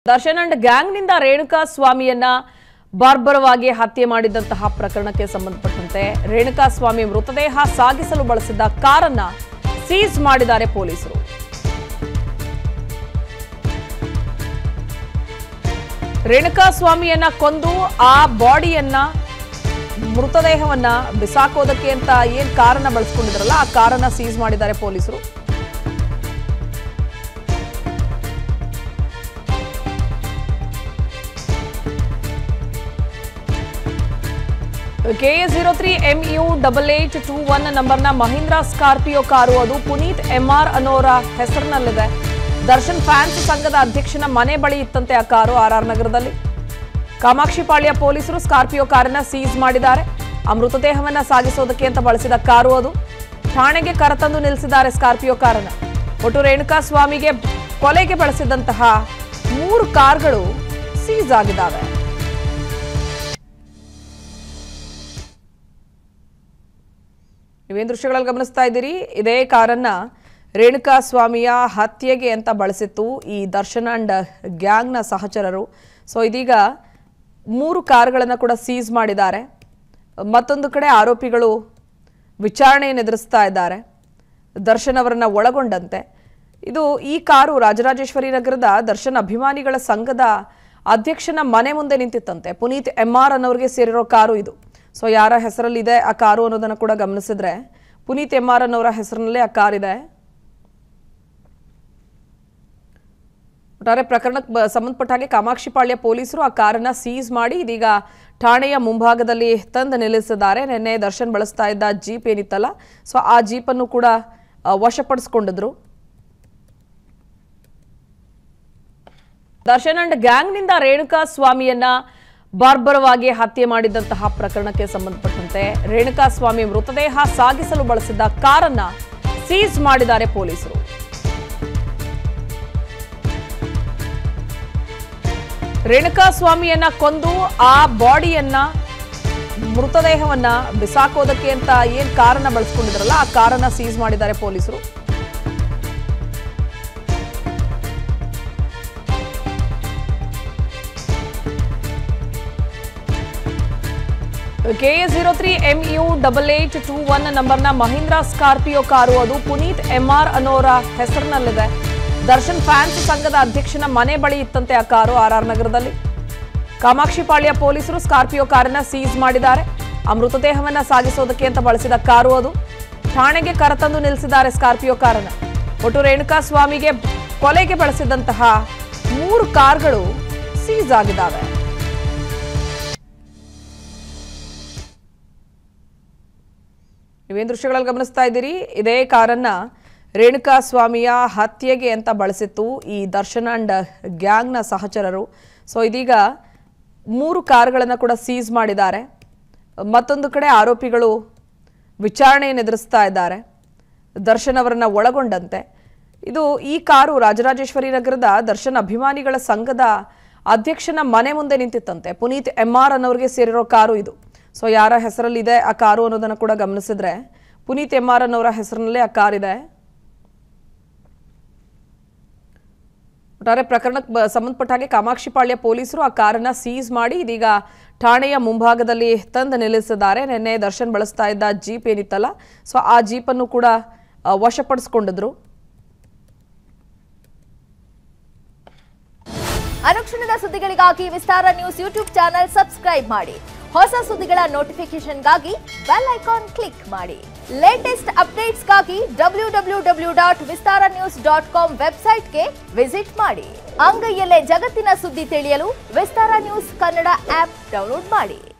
Darshan and ಗ್ಯಾಂಗ್ನಿಂದ ರೇಣುಕಾ ಸ್ವಾಮಿಯನ್ನ ಬಾರ್ಬರವಾಗಿ ಹತ್ಯೆ ಮಾಡಿದಂತಹ ಪ್ರಕರಣಕ್ಕೆ ಸಂಬಂಧಪಟ್ಟಂತೆ ರೇಣುಕಾ ಸ್ವಾಮಿ ಮೃತದೇಹ ಸಾಗಿಸಲು ಬಳಸಿದ್ದ ಕಾರನ್ನ ಸೀಸ್ ಮಾಡಿದ್ದಾರೆ ಪೊಲೀಸರು ರೇಣುಕಾ ಸ್ವಾಮಿಯನ್ನ ಕೊಂದು ಆ ಬಾಡಿಯನ್ನ ಮೃತದೇಹವನ್ನ ಬಿಸಾಕೋದಕ್ಕೆ ಅಂತ ಏನ್ ಕಾರನ್ನ ಬಳಸ್ಕೊಂಡಿದ್ರಲ್ಲ ಆ ಕಾರನ್ನ ಸೀಸ್ ಮಾಡಿದ್ದಾರೆ ಪೊಲೀಸರು K A zero three M U double eight two one ನಂಬರ್ನ ಮಹೀಂದ್ರ ಸ್ಕಾರ್ಪಿಯೋ ಕಾರು ಅದು ಪುನೀತ್ ಎಂಆರ್ ಅನ್ನೋರ ಹೆಸರಿನಲ್ಲಿದೆ ದರ್ಶನ್ ಫ್ಯಾನ್ಸ್ ಸಂಘದ ಅಧ್ಯಕ್ಷನ ಮನೆ ಬಳಿ ಇತ್ತಂತೆ ಆ ಕಾರು ಆರ್ ಆರ್ ನಗರದಲ್ಲಿ ಕಾಮಾಕ್ಷಿಪಾಳ್ಯ ಪೊಲೀಸರು ಸ್ಕಾರ್ಪಿಯೋ ಕಾರನ್ನ ಸೀಸ್ ಮಾಡಿದ್ದಾರೆ ಆ ಮೃತದೇಹವನ್ನ ಸಾಗಿಸೋದಕ್ಕೆ ಅಂತ ಬಳಸಿದ ಕಾರು ಅದು ಠಾಣೆಗೆ ಕರೆತಂದು ನಿಲ್ಲಿಸಿದ್ದಾರೆ ಸ್ಕಾರ್ಪಿಯೋ ಕಾರನ್ನ ಒಟ್ಟು ರೇಣುಕಾ ಸ್ವಾಮಿಗೆ ಕೊಲೆಗೆ ಬಳಸಿದಂತಹ ಮೂರು ಕಾರ್ಗಳು ಸೀಸ್ ಆಗಿದ್ದಾವೆ ನೀವೇನು ದೃಶ್ಯಗಳಲ್ಲಿ ಗಮನಿಸ್ತಾ ಇದ್ದೀರಿ ಇದೇ ಕಾರನ್ನ ರೇಣುಕಾ ಸ್ವಾಮಿಯ ಹತ್ಯೆಗೆ ಅಂತ ಬಳಸಿತ್ತು ಈ ದರ್ಶನ್ ಅಂಡ್ ಗ್ಯಾಂಗ್ನ ಸಹಚರರು ಸೊ ಇದೀಗ ಮೂರು ಕಾರುಗಳನ್ನು ಕೂಡ ಸೀಸ್ ಮಾಡಿದ್ದಾರೆ ಮತ್ತೊಂದು ಕಡೆ ಆರೋಪಿಗಳು ವಿಚಾರಣೆಯನ್ನು ಎದುರಿಸ್ತಾ ಇದ್ದಾರೆ ದರ್ಶನ್ ಅವರನ್ನ ಒಳಗೊಂಡಂತೆ ಇದು ಈ ಕಾರು ರಾಜರಾಜೇಶ್ವರಿ ನಗರದ ದರ್ಶನ್ ಅಭಿಮಾನಿಗಳ ಸಂಘದ ಅಧ್ಯಕ್ಷನ ಮನೆ ಮುಂದೆ ನಿಂತಿತ್ತಂತೆ ಪುನೀತ್ ಎಂ ಆರ್ ಅನ್ನೋರಿಗೆ ಸೇರಿರೋ ಕಾರು ಇದು ಸೊ ಯಾರ ಹೆಸರಲ್ಲಿದೆ ಆ ಕಾರು ಅನ್ನೋದನ್ನು ಕೂಡ ಗಮನಿಸಿದ್ರೆ ಪುನೀತ್ ಎಂ ಆರ್ ಅನ್ನೋರ ಹೆಸರಿನಲ್ಲೇ ಆ ಕಾರ್ ಇದೆ ಒಟ್ಟಾರೆ ಪ್ರಕರಣಕ್ಕೆ ಬ- ಸಂಬಂಧಪಟ್ಟ ಹಾಗೆ ಕಾಮಾಕ್ಷಿಪಾಳ್ಯ ಪೊಲೀಸರು ಆ ಕಾರನ್ನ ಸೀಸ್ ಮಾಡಿ ಇದೀಗ ಠಾಣೆಯ ಮುಂಭಾಗದಲ್ಲಿ ತಂದು ನಿಲ್ಲಿಸಿದ್ದಾರೆ ನಿನ್ನೆ ದರ್ಶನ್ ಬಳಸ್ತಾ ಇದ್ದ ಜೀಪ್ ಏನಿತ್ತಲ್ಲ ಸೊ ಆ ಜೀಪನ್ನು ಕೂಡ ಆ, ವಶಪಡಿಸ್ಕೊಂಡಿದ್ರು ದರ್ಶನ್ ಅಂಡ್ ಗ್ಯಾಂಗ್ನಿಂದ ರೇಣುಕಾ ಸ್ವಾಮಿಯನ್ನ ಬಾರ್ಬರವಾಗಿ ಹತ್ಯೆ ಮಾಡಿದಂತಹ ಪ್ರಕರಣಕ್ಕೆ ಸಂಬಂಧಪಟ್ಟಂತೆ ರೇಣುಕಾ ಸ್ವಾಮಿ ಮೃತದೇಹ ಸಾಗಿಸಲು ಬಳಸಿದ್ದ ಕಾರನ್ನ ಸೀಸ್ ಮಾಡಿದ್ದಾರೆ ಪೊಲೀಸರು ರೇಣುಕಾ ಸ್ವಾಮಿಯನ್ನ ಕೊಂದು ಆ ಬಾಡಿಯನ್ನ ಮೃತದೇಹವನ್ನ ಬಿಸಾಕೋದಕ್ಕೆ ಅಂತ ಏನ್ ಕಾರನ್ನ ಬಳಸ್ಕೊಂಡಿದ್ರಲ್ಲ ಆ ಕಾರನ್ನ ಸೀಸ್ ಮಾಡಿದ್ದಾರೆ ಪೊಲೀಸರು K A zero three M U double eight two one ನಂಬರ್ನ ಮಹೀಂದ್ರ ಸ್ಕಾರ್ಪಿಯೋ ಕಾರು ಅದು ಪುನೀತ್ ಎಂಆರ್ ಅನ್ನೋರ ಹೆಸರಿನಲ್ಲಿದೆ ದರ್ಶನ್ ಫ್ಯಾನ್ಸ್ ಸಂಘದ ಅಧ್ಯಕ್ಷನ ಮನೆ ಬಳಿ ಇತ್ತಂತೆ ಆ ಕಾರು ಆರ್ ಆರ್ ನಗರದಲ್ಲಿ ಕಾಮಾಕ್ಷಿಪಾಳ್ಯ ಪೊಲೀಸರು ಸ್ಕಾರ್ಪಿಯೋ ಕಾರನ್ನ ಸೀಸ್ ಮಾಡಿದ್ದಾರೆ ಆ ಮೃತದೇಹವನ್ನ ಸಾಗಿಸೋದಕ್ಕೆ ಅಂತ ಬಳಸಿದ ಕಾರು ಅದು ಠಾಣೆಗೆ ಕರೆತಂದು ನಿಲ್ಲಿಸಿದ್ದಾರೆ ಸ್ಕಾರ್ಪಿಯೋ ಕಾರನ್ನ ಒಟ್ಟು ರೇಣುಕಾ ಸ್ವಾಮಿಗೆ ಕೊಲೆಗೆ ಬಳಸಿದಂತಹ ಮೂರು ಕಾರ್ಗಳು ಸೀಸ್ ಆಗಿದ್ದಾವೆ ನೀವೇನು ದೃಶ್ಯಗಳಲ್ಲಿ ಗಮನಿಸ್ತಾ ಇದ್ದೀರಿ ಇದೇ ಕಾರನ್ನ ರೇಣುಕಾ ಸ್ವಾಮಿಯ ಹತ್ಯೆಗೆ ಅಂತ ಬಳಸಿತ್ತು ಈ ದರ್ಶನ್ ಅಂಡ್ ಗ್ಯಾಂಗ್ನ ಸಹಚರರು ಸೊ ಇದೀಗ ಮೂರು ಕಾರುಗಳನ್ನು ಕೂಡ ಸೀಸ್ ಮಾಡಿದ್ದಾರೆ ಮತ್ತೊಂದು ಕಡೆ ಆರೋಪಿಗಳು ವಿಚಾರಣೆಯನ್ನು ಎದುರಿಸ್ತಾ ಇದ್ದಾರೆ ದರ್ಶನ್ ಅವರನ್ನ ಒಳಗೊಂಡಂತೆ ಇದು ಈ ಕಾರು ರಾಜರಾಜೇಶ್ವರಿ ನಗರದ ದರ್ಶನ್ ಅಭಿಮಾನಿಗಳ ಸಂಘದ ಅಧ್ಯಕ್ಷನ ಮನೆ ಮುಂದೆ ನಿಂತಿತ್ತಂತೆ ಪುನೀತ್ ಎಂ ಆರ್ ಅನ್ನೋರಿಗೆ ಸೇರಿರೋ ಕಾರು ಇದು ಸೊ ಯಾರ ಹೆಸರಲ್ಲಿದೆ ಆ ಕಾರು ಅನ್ನೋದನ್ನು ಕೂಡ ಗಮನಿಸಿದ್ರೆ ಪುನೀತ್ ಎಂ ಆರ್ ಅನ್ನೋರ ಹೆಸರಿನಲ್ಲೇ ಆ ಕಾರ್ ಇದೆ ಒಟ್ಟಾರೆ ಪ್ರಕರಣಕ್ಕೆ ಬ- ಸಂಬಂಧಪಟ್ಟ ಹಾಗೆ ಕಾಮಾಕ್ಷಿಪಾಳ್ಯ ಪೊಲೀಸರು ಆ ಕಾರನ್ನ ಸೀಸ್ ಮಾಡಿ ಇದೀಗ ಠಾಣೆಯ ಮುಂಭಾಗದಲ್ಲಿ ತಂದು ನಿಲ್ಲಿಸಿದ್ದಾರೆ ನಿನ್ನೆ ದರ್ಶನ್ ಬಳಸ್ತಾ ಇದ್ದ ಜೀಪ್ ಏನಿತ್ತಲ್ಲ ಸೊ ಆ ಜೀಪನ್ನು ಕೂಡ ಆ, ವಶಪಡಿಸ್ಕೊಂಡಿದ್ರು ಅನುಕ್ಷಣದ ಸುದ್ದಿಗಳಿಗಾಗಿ Vistara news YouTube channel subscribe ಮಾಡಿ ಹೊಸ ಸುದ್ದಿಗಳ ನೋಟಿಫಿಕೇಶನ್ಗಾಗಿ ಬೆಲ್ ಐಕಾನ್ ಕ್ಲಿಕ್ ಮಾಡಿ ಲೇಟೆಸ್ಟ್ ಅಪ್ಡೇಟ್ಸ್ಗಾಗಿ W W W dot Vistara news dot com ವೆಬ್ಸೈಟ್ಗೆ ವಿಸಿಟ್ ಮಾಡಿ ಅಂಗೈಯಲ್ಲೇ ಜಗತ್ತಿನ ಸುದ್ದಿ ತಿಳಿಯಲು Vistara news Kannada app download ಮಾಡಿ